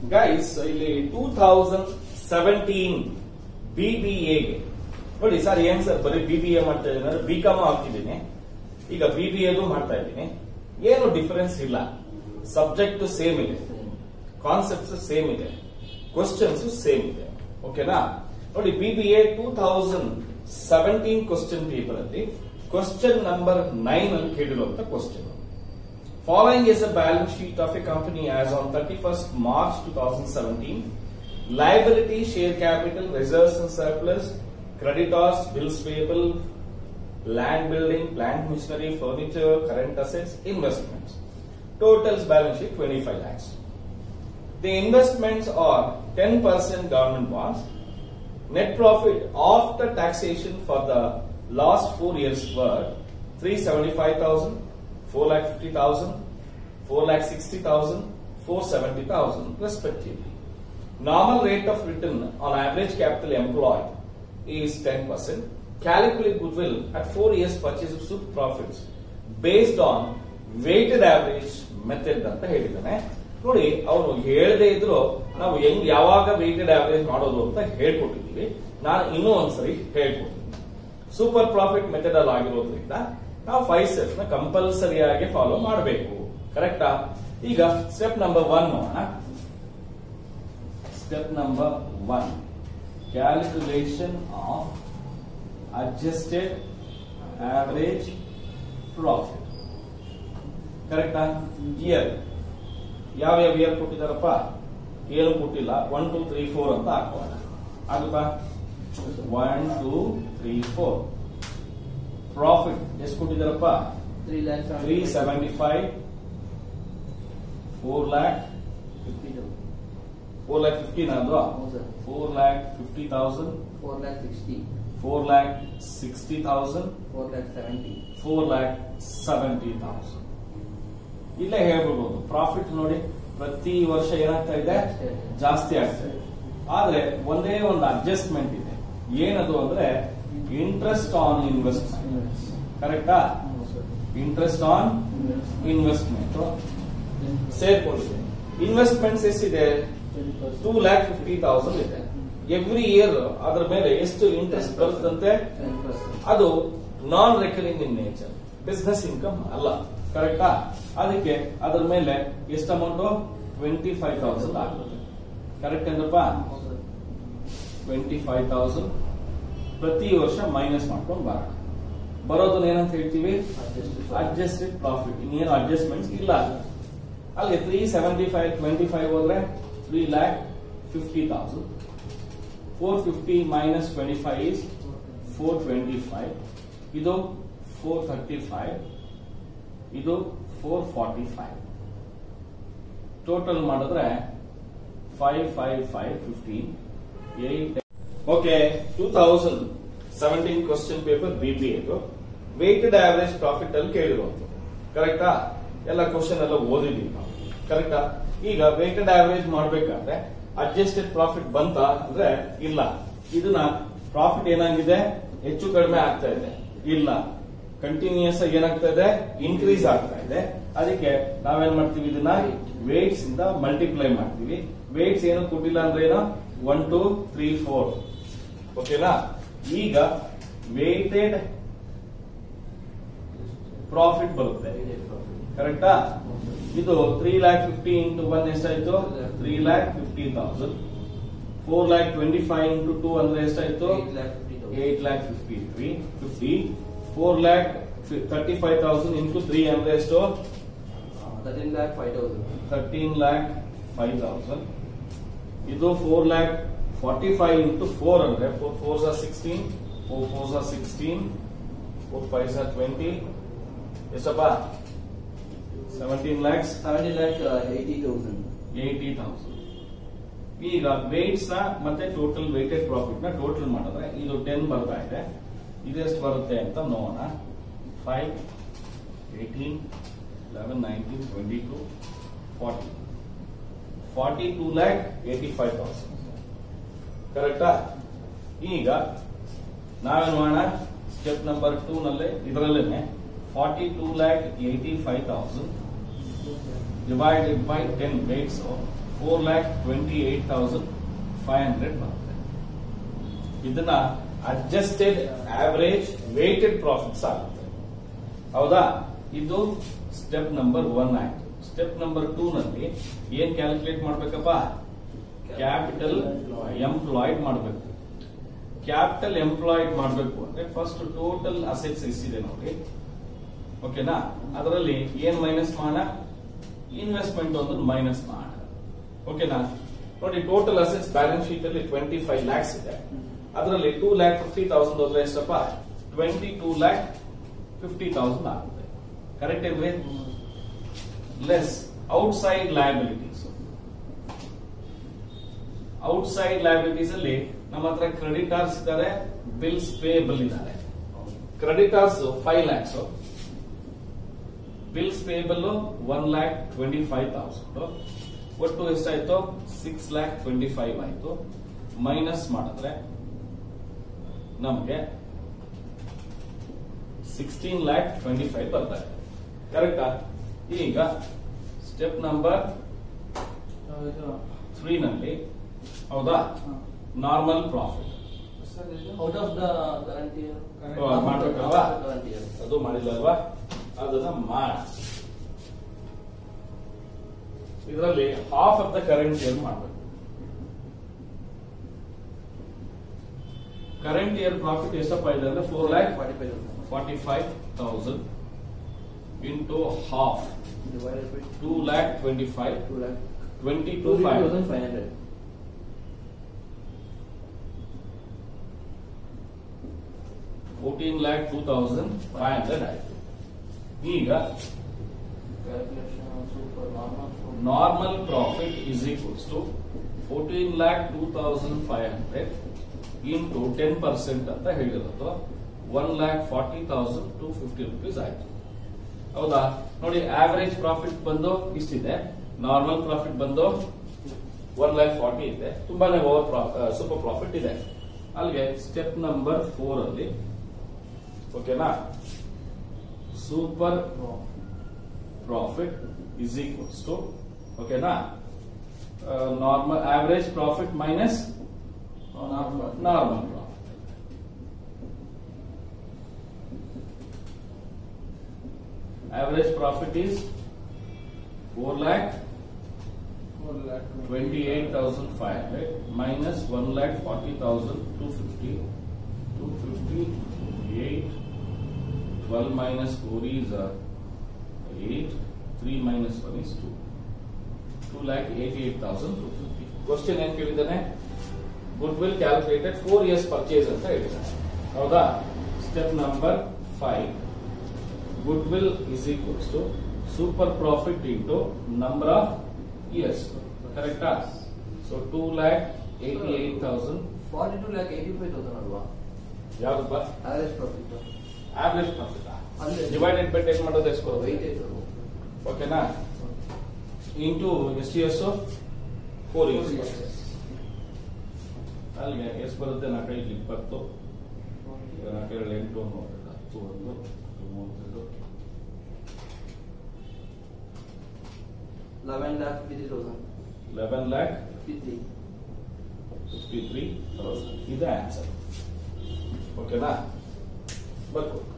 Guys ಇಲ್ಲಿ two thousand seventeen B B ಎಗೆ ನೋಡಿ ಸರ್ ಏನ್ ಸರ್ ಬರೀ ಬಿ ಬಿ ಎ ಮಾಡ್ತಾ ಇದ್ದೀನಿ ಅಂದ್ರೆ ಬಿ ಕಾಮ್ ಹಾಕಿದ್ದೀನಿ ಈಗ ಬಿ ಬಿ ಎದು ಮಾಡ್ತಾ ಇದ್ದೀನಿ ಏನು ಡಿಫರೆನ್ಸ್ ಇಲ್ಲ ಸಬ್ಜೆಕ್ಟ್ ಸೇಮ್ ಇದೆ ಕಾನ್ಸೆಪ್ಟ್ಸ್ ಸೇಮ್ ಇದೆ ಕ್ವಶನ್ಸ್ ಸೇಮ್ ಇದೆ ಓಕೆನಾ ನೋಡಿ B B A two thousand seventeen question paper ಅಲ್ಲಿ ಕ್ವಶನ್ ನಂಬರ್ ನೈನ್ ಅಲ್ಲಿ ಕೇಳಿರುವಂತ question Following is a balance sheet of a company as on 31st March 2017. Liability, share capital, reserves and surplus, creditors, bills payable, land building, plant machinery, furniture, current assets, investments. Totals balance sheet 25 lakhs. The investments are 10% government bonds. Net profit after taxation for the last four years were 375,000, 4 lakh 50,000, 4 lakh 60,000, 470,000 respectively. Normal rate of return on average capital employed is 10%. Calculate goodwill at 4 years purchase of super profits based on weighted average method ಅಂತ ಹೇಳಿದ್ದಾನೆ ನೋಡಿ ಅವನು ಹೇಳದೇ ಇದ್ರು ನಾವು ಹೆಂಗ್ ಯಾವಾಗ weighted average ಮಾಡೋದು ಅಂತ ಹೇಳ್ಕೊಟ್ಟಿದ್ದೀವಿ ನಾನು ಇನ್ನೂ ಒಂದ್ಸರಿ ಹೇಳ್ಕೊಡ್ತೀನಿ ಸೂಪರ್ ಪ್ರಾಫಿಟ್ ಮೆಥಡ್ ಅಲ್ಲಿ ಆಗಿರೋದ್ರಿಂದ ನಾವು ಫೈವ್ ಸ್ಟೆಪ್ಸ್ ನ ಕಂಪಲ್ಸರಿ ಆಗಿ ಫಾಲೋ ಮಾಡಬೇಕು ಕರೆಕ್ಟಾ ಈಗ ಸ್ಟೆಪ್ ನಂಬರ್ ಒನ್ ನೋಡೋಣ step number one calculation of adjusted average profit ಕರೆಕ್ಟಾ ಇಯರ್ ಯಾವ್ಯಾವ ಇಯರ್ ಕೊಟ್ಟಿದಾರಪ್ಪ ಏನು ಕೊಟ್ಟಿಲ್ಲ ಒನ್ ಟೂ ತ್ರೀ ಫೋರ್ ಅಂತ ಹಾಕೋಣ ಆಗುತ್ತಾ one two three four profit ಎಷ್ಟು ಕೊಟ್ಟಿದಾರಪ್ಪ three lakh three seventy five four lakh fifty four lakh fifteen ಅದು ಹೌದು sir four lakh fifty thousand four lakh sixty four lakh sixty thousand four lakh seventy four lakh seventy thousand ಇಲ್ಲೇ ಹೇಳ್ಬಿಡ್ಬೋದು profit ನೋಡಿ ಪ್ರತಿ ವರ್ಷ ಏನಾಗ್ತಾ ಇದೆ ಜಾಸ್ತಿ ಆಗ್ತಾ ಇದೆ ಆದ್ರೆ ಒಂದೇ ಒಂದು ಅಡ್ಜಸ್ಟ್ಮೆಂಟ್ ಇದೆ ಏನದು ಅಂದ್ರೆ ಇಂಟ್ರೆಸ್ಟ್ ಆನ್ ಇನ್ವೆಸ್ಟ್ಮೆಂಟ್ ಕರೆಕ್ಟಾ ಇಂಟ್ರೆಸ್ಟ್ ಆನ್ ಇನ್ವೆಸ್ಟ್ಮೆಂಟ್ ಸೇರ್ಕೊಂಡಿದೆ ಇನ್ವೆಸ್ಟ್ಮೆಂಟ್ಸ್ ಎಷ್ಟಿದೆ ಟೂ ಲ್ಯಾಕ್ ಫಿಫ್ಟಿ ತೌಸಂಡ್ ಇದೆ ಎವ್ರಿ ಇಯರ್ ಅದರ ಮೇಲೆ ಎಷ್ಟು ಇಂಟ್ರೆಸ್ಟ್ ಬರುತ್ತಂತೆ ಅದು non recurring in nature business income ಅಲ್ಲ ಕರೆಕ್ಟಾ ಅದಕ್ಕೆ ಅದರ ಮೇಲೆ ಎಷ್ಟು ಅಮೌಂಟ್ ಟ್ವೆಂಟಿ ಫೈವ್ ತೌಸಂಡ್ ಆಗುತ್ತೆ ಕರೆಕ್ಟ್ ಏನಪ್ಪ ಟ್ವೆಂಟಿ ಫೈವ್ ತೌಸಂಡ್ ಪ್ರತಿ ವರ್ಷ ಮೈನಸ್ ಮಾಡ್ಕೊಂಡು ಬರೋಣ ಬರೋದನ್ನ ಏನಂತ ಹೇಳ್ತೀವಿ ಅಡ್ಜಸ್ಟೆಡ್ ಪ್ರಾಫಿಟ್ ಇನ್ನೇನು ಅಡ್ಜಸ್ಟ್ಮೆಂಟ್ಸ್ ಇಲ್ಲ ಅಲ್ಲಿ three seventy five twenty five ಹೋದ್ರೆ three lakh fifty thousand four fifty minus twenty five is four twenty five ಇದು ಫೋರ್ ಥರ್ಟಿ ಫೈವ್ ಇದು ಫೋರ್ ಫಾರ್ಟಿ ಫೈವ್ ಟೋಟಲ್ ಮಾಡಿದ್ರೆ five five five fifteen eight okay two thousand seventeen question paper B B ಇದು weighted average profit ಅಲ್ಲಿ ಕೇಳಿರುವಂತ ಕರೆಕ್ಟಾ ಎಲ್ಲ question ಎಲ್ಲ ಓದಿದೀವಿ ನಾವು ಕರೆಕ್ಟಾ ಈಗ ವೇಟೆಡ್ ಆವರೇಜ್ ಮಾಡ್ಬೇಕಾದ್ರೆ ಅಡ್ಜಸ್ಟೆಡ್ ಪ್ರಾಫಿಟ್ ಬಂತ ಅಂದ್ರೆ ಇಲ್ಲ ಇದನ್ನ ಪ್ರಾಫಿಟ್ ಏನಾಗಿದೆ ಹೆಚ್ಚು ಕಡಿಮೆ ಆಗ್ತಾ ಇದೆ ಇಲ್ಲ ಕಂಟಿನ್ಯೂಸ್ ಆಗಿ ಏನಾಗ್ತಾ ಇದೆ ಇನ್ಕ್ರೀಸ್ ಆಗ್ತಾ ಇದೆ ಅದಕ್ಕೆ ನಾವೇನ್ ಮಾಡ್ತೀವಿ ಇದನ್ನ ವೇಟ್ಸ್ ಇಂದ ಮಲ್ಟಿಪ್ಲೈ ಮಾಡ್ತೀವಿ ವೇಟ್ಸ್ ಏನು ಕೊಟ್ಟಿಲ್ಲ ಅಂದ್ರೆ ಏನೋ ಒನ್ ಟೂ ತ್ರೀ ಫೋರ್ ಓಕೆನಾ ಈಗ ವೇಟೆಡ್ ಪ್ರಾಫಿಟ್ ಬರುತ್ತೆ ಕರೆಕ್ಟಾ ಇದು three lakh fifty into one ಎಷ್ಟಾಯ್ತು three lakh fifty thousand four lakh twenty five into two ಅಂದ್ರೆ ಎಷ್ಟಾಯ್ತು eight lakh fifty three fifty four lakh thirty five thousand into three ಅಂದ್ರೆ ಎಷ್ಟು thirteen lakh five thousand thirteen lakh five thousand ಇದು four lakh forty five into four ಅಂದ್ರೆ four fours are sixteen four fours are sixteen four fives are twenty ಎಷ್ಟಪ್ಪ seventeen lakhs seventy lakh eighty thousand eighty thousand ಈಗ weights ನ ಮತ್ತೆ total weighted profit ನ total ಮಾಡಿದ್ರೆ ಇದು ten ಬರ್ತಾ ಇದೆ ಇದೆಷ್ಟು ಬರುತ್ತೆ ಅಂತ ನೋಡೋಣ five eighteen eleven nineteen twenty two forty forty two lakh eighty five thousand ಕರೆಕ್ಟಾ ಈಗ ನಾವೇನ್ ಮಾಡೋಣ ಸ್ಟೆಪ್ ನಂಬರ್ ಟೂ ನಲ್ಲಿ ಇದರಲ್ಲೇನೆ forty two lakh eighty five thousand divided by 10 weights of four lakh twenty eight thousand five hundred ಬರುತ್ತೆ ಇದನ್ನ ಅಡ್ಜಸ್ಟೆಡ್ ಆವರೇಜ್ ವೇಟೆಡ್ ಪ್ರಾಫಿಟ್ಸ್ ಆಗುತ್ತೆ ಹೌದಾ ಇದು ಸ್ಟೆಪ್ ನಂಬರ್ ಒನ್ ಆಯ್ತು ಸ್ಟೆಪ್ ನಂಬರ್ ಟೂ ನಲ್ಲಿ ಏನ್ ಕ್ಯಾಲ್ಕುಲೇಟ್ ಮಾಡ್ಬೇಕಪ್ಪ ಕ್ಯಾಪಿಟಲ್ ಎಂಪ್ಲಾಯ್ಡ್ ಮಾಡಬೇಕು ಕ್ಯಾಪಿಟಲ್ ಎಂಪ್ಲಾಯ್ಡ್ ಮಾಡಬೇಕು ಅಂದ್ರೆ ಫಸ್ಟ್ ಟೋಟಲ್ ಅಸೆಟ್ಸ್ ಎಷ್ಟಿದೆ ನೋಡಿ ಓಕೆನಾ ಅದರಲ್ಲಿ ಏನ್ ಮೈನಸ್ ಮಾಡ ಇನ್ವೆಸ್ಟ್ಮೆಂಟ್ ಒಂದು ಮೈನಸ್ ಮಾಡ ಓಕೆನಾ ನೋಡಿ ಟೋಟಲ್ ಅಸೆಟ್ಸ್ ಬ್ಯಾಲೆನ್ಸ್ ಶೀಟ್ ಅಲ್ಲಿ ಟ್ವೆಂಟಿ ಫೈವ್ ಲ್ಯಾಕ್ಸ್ ಇದೆ ಅದರಲ್ಲಿ ಟೂ ಲ್ಯಾಕ್ ಫಿಫ್ಟಿ ತೌಸಂಡ್ ಹೋದ್ರೆ ಎಷ್ಟಪ್ಪ twenty two lakh fifty thousand ಆಗುತ್ತೆ ಕರೆಕ್ಟ್ ಇಲ್ವೇ less outside liabilities outside liabilities ಅಲ್ಲಿ ನಮ್ಮ ಹತ್ರ ಕ್ರೆಡಿಟಾರ್ಸ್ ಇದ್ದಾರೆ ಬಿಲ್ಸ್ ಪೇಬಲ್ ಇದ್ದಾರೆ creditors five lakhs bills payable one lakh twenty five thousand ಒಟ್ಟು ಎಷ್ಟಾಯ್ತು ಸಿಕ್ಸ್ ಲ್ಯಾಕ್ ಟ್ವೆಂಟಿ ಫೈವ್ ಆಯ್ತು ಮೈನಸ್ ಮಾಡಿದ್ರೆ ನಮಗೆ ಸಿಕ್ಸ್ಟೀನ್ ಲ್ಯಾಕ್ ಟ್ವೆಂಟಿ ಫೈವ್ ಬರ್ತಾರೆ ಕರೆಕ್ಟಾ ಈಗ ಸ್ಟೆಪ್ ನಂಬರ್ ತ್ರೀ ನಲ್ಲಿ ಹೌದಾ normal profit out of the current year ಮಾಡ್ಬೇಕಲ್ವಾ ಕರೆಂಟ್ ಇಯರ್ ಅದು ಮಾಡಿಲ್ಲಲ್ವಾ ಅದನ್ನ ಮಾಡ ಇದರಲ್ಲಿ half of the current year ಮಾಡಬೇಕು ಕರೆಂಟ್ ಇಯರ್ ಪ್ರಾಫಿಟ್ ಎಷ್ಟಪ್ಪ ಇದೆ ಅಂದ್ರೆ four lakh forty five forty five thousand into half divided by two lakh twenty five two lakh twenty two two five thousand five hundred fourteen lakh two thousand five hundred ಆಯ್ತು ಈಗ calculation super normal normal profit is equals to fourteen lakh two thousand five hundred into ten percent ಅಂತ ಹೇಳಿರೋದು one lakh forty thousand two fifty rupees ಆಯ್ತು ಹೌದಾ ನೋಡಿ average profit ಬಂದು ಇಷ್ಟಿದೆ normal profit ಬಂದು ಒನ್ ಲ್ಯಾಕ್ ಫಾರ್ಟಿ ಇದೆ ತುಂಬಾನೇ ಓವರ್ ಸೂಪರ್ ಪ್ರಾಫಿಟ್ ಇದೆ ಅಲ್ಲಿಗೆ ಸ್ಟೆಪ್ ನಂಬರ್ ಫೋರ್ ಅಲ್ಲಿ ಓಕೆನಾ super profit is equals to okay na uh, normal average profit minus Normal. normal profit average profit is 4 lakh 28500 minus 1 lakh 40250 258 12 minus 4 is uh, 8, 3 minus 1 is 2. 2 lakh 88,250. Question ಏನ್ ಕೇಳಿದ್ದಾನೆ goodwill calculated four years purchase ಅಂತ ಹೇಳಿದ್ದಾನೆ ಹೌದಾ step number five goodwill is equals to super profit into number of years ಕರೆಕ್ಟಾ so two lakh eighty eight thousand forty two lakh eighty five thousand ಅಲ್ವಾ ಯಾವ್ದಪ್ಪ average profit average profit ಅಂದ್ರೆ divided by ten ಮಾಡೋದು ಎಷ್ಟು ಬರುತ್ತೆ weightage ಓಕೆನಾ into ಎಷ್ಟು years four years ಅಲ್ಲಿಗೆ ಎಷ್ಟು ಬರುತ್ತೆ ನಾಲ್ಕೈದು ಇಪ್ಪತ್ತು ಈಗ ನಾಲ್ಕೈದು ಎಂಟು ನೋಡಿಲ್ಲ ಹತ್ತು ಒಂದು ಹತ್ತು ಮೂವತ್ತೈದು eleven lakh fifty three thousand eleven lakh fifty three fifty three thousand ಇದೆ ಆನ್ಸರ್ ಓಕೆನಾ ಬರ್ಕೊ